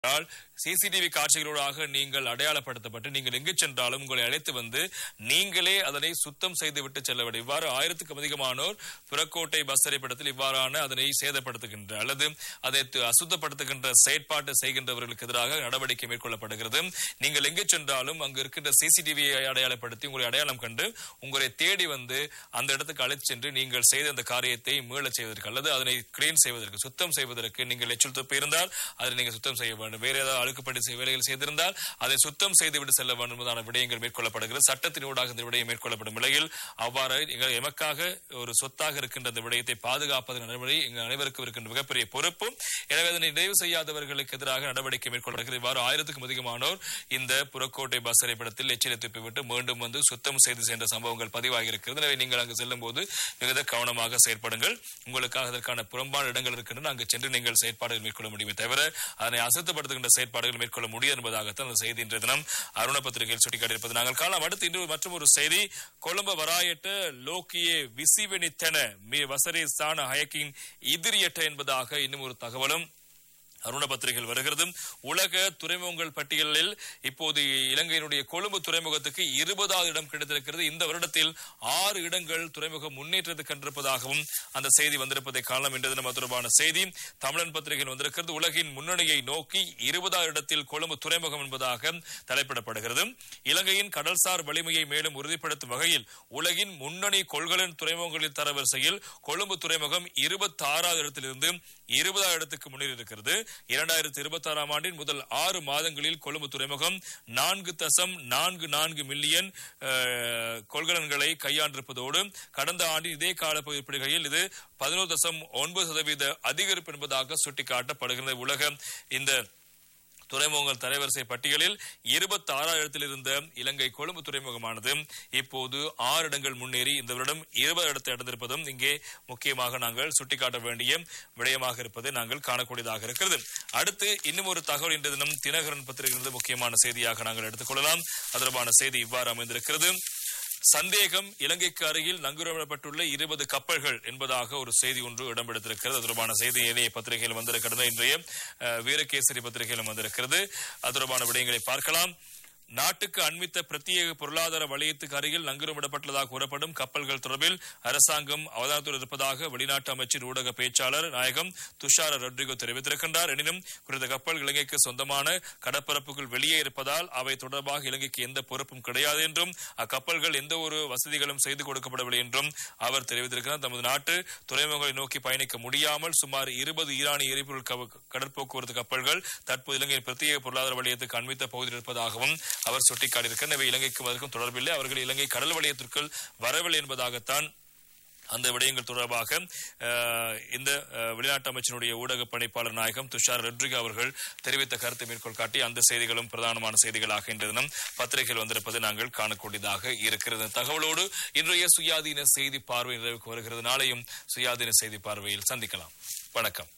என்றால் சிசிடிவி காட்சிகளூடாக நீங்கள் அடையாளப்படுத்தப்பட்டு நீங்கள் எங்கு சென்றாலும் உங்களை அழைத்து வந்து நீங்களே அதனை சுத்தம் செய்துவிட்டு செல்ல வேண்டும் இவ்வாறு ஆயிரத்துக்கும் அதிகமானோர் புறக்கோட்டை பஸ் திரைப்படத்தில் இவ்வாறான அதனை சேதப்படுத்துகின்ற அல்லது அதை து- அசுத்தப்படுத்துகின்ற செயற்பாட்டை செய்கின்றவர்களுக்கு எதிராக நடவடிக்கை மேற்கொள்ளப்படுகிறது நீங்கள் எங்கு சென்றாலும் அங்கு இருக்கின்ற சிசிடிவியை அடையாளப்படுத்தி உங்களை அடையாளம் கண்டு உங்களை தேடி வந்து அந்த இடத்துக்கு அழைத்து சென்று நீங்கள் செய்த அந்த காரியத்தை மீளச் செய்வதற்கு அல்லது அதனை கிளீன் செய்வதற்கு சுத்தம் செய்வதற்கு நீங்கள் எச்சில் துப்பி இருந்தால் அதை நீங்கள் சுத்தம் செய்ய வேண்டும் வேறு ஏதாவது அழுக்குப்படி செய்- வேலைகள் செய்திருந்தால் அதை சுத்தம் செய்துவிட்டு செல்ல வேண்டும் என்பதான விடயங்கள் மேற்கொள்ளப்படுகிறது சட்டத்தின் ஊடாக இந்த விடயம் மேற்கொள்ளப்படும் நிலையில் அவ்வாறு எங்கள் எமக்காக ஒரு சொத்தாக இருக்கின்ற அந்த விடயத்தை பாதுகாப்பதன் நடவடிக்கை எங்கள் அனைவருக்கும் இருக்கின்ற மிகப்பெரிய பொறுப்பு எனவே அதனை நிறைவு செய்யாதவர்களுக்கு எதிராக நடவடிக்கை மேற்கொள்ளப்படுகிறது இவ்வாறு ஆயிரத்துக்கும் அதிகமானோர் இந்த புறக்கோட்டை பஸ் திரைப்படத்தில் எச்சிலை துப்பிவிட்டு மீண்டும் வந்து சுத்தம் செய்து சென்ற சம்பவங்கள் பதிவாகி இருக்கிறது எனவே நீங்கள் அங்கு செல்லும் போது மிகுந்த கவனமாக செயற்படுங்கள் உங்களுக்காக அதற்கான புறம்பான இடங்கள் இருக்கின்றன அங்கு சென்று நீங்கள் செயற்பாடுகள் மேற்கொள்ள முடியுமே தவிர அதனை அசத்துப்படுத்துகின்ற செயற்பாடுகள் மேற்கொள்ள முடியாது என்பதாகத்தான் அந்த செய்தி இன்றைய தினம் அருண பத்திரிகையில் சுட்டிக்காட்டியிருப்பது நாங்கள் காணலாம் அடுத்து இன்று மற்றும் ஒரு செய்தி கொழும்பு வராயட்ட லோக்கியே விசிவெனித்தென மீ வசரே சான ஹயக்கின் இதிரியட்ட என்பதாக இன்னும் ஒரு தகவலும் அருண பத்திரிகையில் வருகிறது உலக துறைமுகங்கள் பட்டியலில் இப்போது இலங்கையினுடைய கொழும்பு துறைமுகத்துக்கு இருபதாவது இடம் கிடைத்திருக்கிறது இந்த வருடத்தில் ஆறு இடங்கள் துறைமுகம் முன்னேற்றத்தை கண்டிருப்பதாகவும் அந்த செய்தி வந்திருப்பதை காணலாம் என்ற தினம் அது தொடர்பான செய்தி தமிழன் பத்திரிகையில் வந்திருக்கிறது உலகின் முன்னணியை நோக்கி இருபதாவது இடத்தில் கொழும்பு துறைமுகம் என்பதாக தலைப்பிடப்படுகிறது இலங்கையின் கடல்சார் வலிமையை மேலும் உறுதிப்படுத்தும் வகையில் உலகின் முன்னணி கொள்கலன் துறைமுகங்களின் தரவரிசையில் கொழும்பு துறைமுகம் இருபத்தி ஆறாவது இடத்திலிருந்து இருபதாவது இடத்துக்கு முன்னேறி இருக்கிறது இரண்டாயிரத்தி இருபத்தி ஆறாம் ஆண்டின் முதல் ஆறு மாதங்களில் கொழும்பு துறைமுகம் நான்கு தசம் நான்கு நான்கு மில்லியன் அஹ், கொள்கலன்களை கையாண்டிருப்பதோடு கடந்த ஆண்டின் இதே காலப்பகுதியில் இது பதினோரு தசம் ஒன்பது சதவீத அதிகரிப்பு என்பதாக சுட்டிக்காட்டப்படுகிறது உலக இந்த துறைமுகங்கள் தரவரிசை பட்டியலில் இருபத்தி ஆறாம் இடத்தில் இருந்த இலங்கை கொழும்பு துறைமுகமானது இப்போது ஆறு இடங்கள் முன்னேறி இந்த வருடம் இருபது இடத்தை அடைந்திருப்பதும் இங்கே முக்கியமாக நாங்கள் சுட்டிக்காட்ட வேண்டிய விடயமாக இருப்பதை நாங்கள் காணக்கூடியதாக இருக்கிறது அடுத்து இன்னும் ஒரு தகவல் இன்று தினம் தினகரன் பத்திரிகையிலிருந்து முக்கியமான செய்தியாக நாங்கள் எடுத்துக்கொள்ளலாம் அது தொடர்பான செய்தி இவ்வாறு அமைந்திருக்கிறது சந்தேகம் இலங்கைக்கு அருகில் நங்கூரமிடப்பட்டுள்ள இருபது கப்பல்கள் என்பதாக ஒரு செய்தி ஒன்று இடம்பெடுத்திருக்கிறது அது தொடர்பான செய்தி இணைய பத்திரிகையில் வந்திருக்கிறது இன்றைய அஹ், வீரகேசரி பத்திரிகையிலும் வந்திருக்கிறது அது தொடர்பான விடயங்களை பார்க்கலாம் நாட்டுக்கு அண்மித்த பிரத்யேக பொருளாதார வலயத்துக்கு அருகில் நங்கூரமிடப்பட்டுள்ளதாக கூறப்படும் கப்பல்கள் தொடர்பில் அரசாங்கம் அவதானத்துடன் இருப்பதாக வெளிநாட்டு அமைச்சின் ஊடக பேச்சாளர் நாயகம் துஷார ரொட்ரிகோ தெரிவித்திருக்கின்றார் எனினும் குறித்த கப்பல் இலங்கைக்கு சொந்தமான கடற்பரப்புக்குள் வெளியே இருப்பதால் அவை தொடர்பாக இலங்கைக்கு எந்த பொறுப்பும் கிடையாது என்றும் அக்கப்பல்கள் எந்த ஒரு வசதிகளும் செய்து கொடுக்கப்படவில்லை என்றும் அவர் தெரிவித்திருக்கிறார் தமது நாட்டு துறைமுகங்களை நோக்கி பயணிக்க முடியாமல் சுமார் இருபது ஈரானிய எரிபொருள் கவ- கடற்போக்குவரத்து கப்பல்கள் தற்போது இலங்கையின் பிரத்யேக பொருளாதார வலயத்துக்கு அண்மித்த பகுதியில் இருப்பதாகவும் அவர் சுட்டிக்காட்டியிருக்கிறார் எனவே இலங்கைக்கும் அதற்கும் தொடர்பில்லை அவர்கள் இலங்கை கடல் வலயத்திற்குள் வரவில்லை என்பதாகத்தான் அந்த விடயங்கள் தொடர்பாக அஹ், இந்த அஹ், வெளிநாட்டு அமைச்சனுடைய ஊடக பணிப்பாளர் நாயகம் துஷார் ரெட்ரிகோ அவர்கள் தெரிவித்த கருத்தை மேற்கோள் காட்டி அந்த செய்திகளும் பிரதானமான செய்திகளாக இன்று தினம் பத்திரிகையில் வந்திருப்பது நாங்கள் காணக்கூடியதாக இருக்கிறது இந்த தகவலோடு இன்றைய சுயாதீன செய்தி பார்வை நிறைவுக்கு வருகிறது நாளையும் சுயாதீன செய்தி பார்வையில் சந்திக்கலாம் வணக்கம்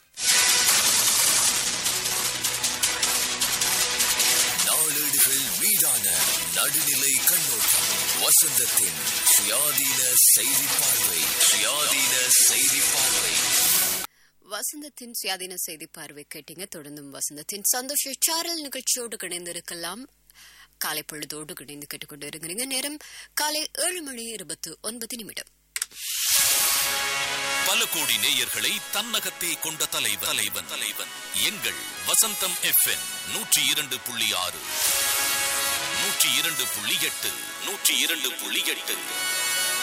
நாளேடுகள் மீதான நடுநிலை கண்ணோட்டம் வசந்தத்தின் சுயாதீன செய்தி பார்வை சுயாதீன செய்தி பார்வை வசந்தத்தின் சுயாதீன செய்தி பார்வை கேட்டீங்க தொடர்ந்தும் வசந்தத்தின் சந்தோஷ சாரல் நிகழ்ச்சியோடு இணைந்திருக்கலாம் காலை பொழுதோடு இணைந்து கேட்டுக்கொண்டு இருக்கிறீங்க நேரம் காலை ஏழு மணி இருபத்து ஒன்பது நிமிடம் பல கோடி நேயர்களை தன்னகத்தே கொண்ட தலைவன் தலைவன் தலைவன் எங்கள் வசந்தம் எஃப்எம் நூற்றி இரண்டு புள்ளி ஆறு நூற்றி இரண்டு புள்ளி எட்டு நூற்றி இரண்டு புள்ளி எட்டு